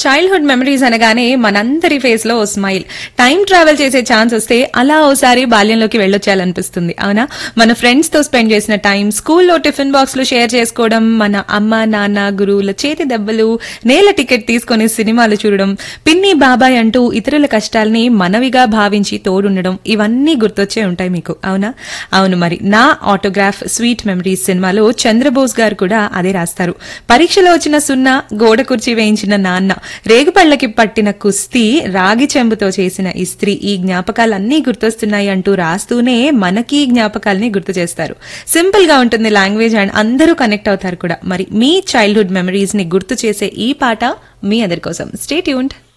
childhood memories అనగానే మనందరి face లో ఓ స్మైల్ టైం ట్రావెల్ చేసే ఛాన్స్ వస్తే అలా ఓసారి బాల్యంలోకి వెళ్ళొచ్చేయాలనిపిస్తుంది అవునా మన ఫ్రెండ్స్ తో స్పెండ్ చేసిన టైం స్కూల్లో టిఫిన్ బాక్స్ లో షేర్ చేసుకోవడం మన అమ్మ నాన్న గురువుల చేతి దెబ్బలు నేల టికెట్ తీసుకొని సినిమాలు చూడడం పిన్ని బాబాయ్ అంటూ ఇతరుల కష్టాల్ని మనవిగా భావించి తోడుండడం ఇవన్నీ గుర్తొచ్చే ఉంటాయి మీకు అవునా అవును మరి నా ఆటోగ్రాఫ్ స్వీట్ మెమరీస్ సినిమాలో చంద్రబోస్ గారు కూడా అదే రాస్తారు పరీక్షలో వచ్చిన సున్నా గోడ కుర్చీ వేయించిన నాన్న రేగుపళ్ళకి పట్టిన కుస్తీ రాగి చెంబుతో చేసిన ఇస్త్రీ ఈ జ్ఞాపకాలన్నీ గుర్తొస్తున్నాయి అంటూ రాస్తూనే మనకి ఈ జ్ఞాపకాల్ని గుర్తు చేస్తారు సింపుల్ గా ఉంటుంది లాంగ్వేజ్ అండ్ అందరూ కనెక్ట్ అవుతారు కూడా మరి మీ చైల్డ్హుడ్ మెమరీస్ ని గుర్తు చేసే ఈ పాట మీ అందరి కోసం స్టే ట్యూన్డ్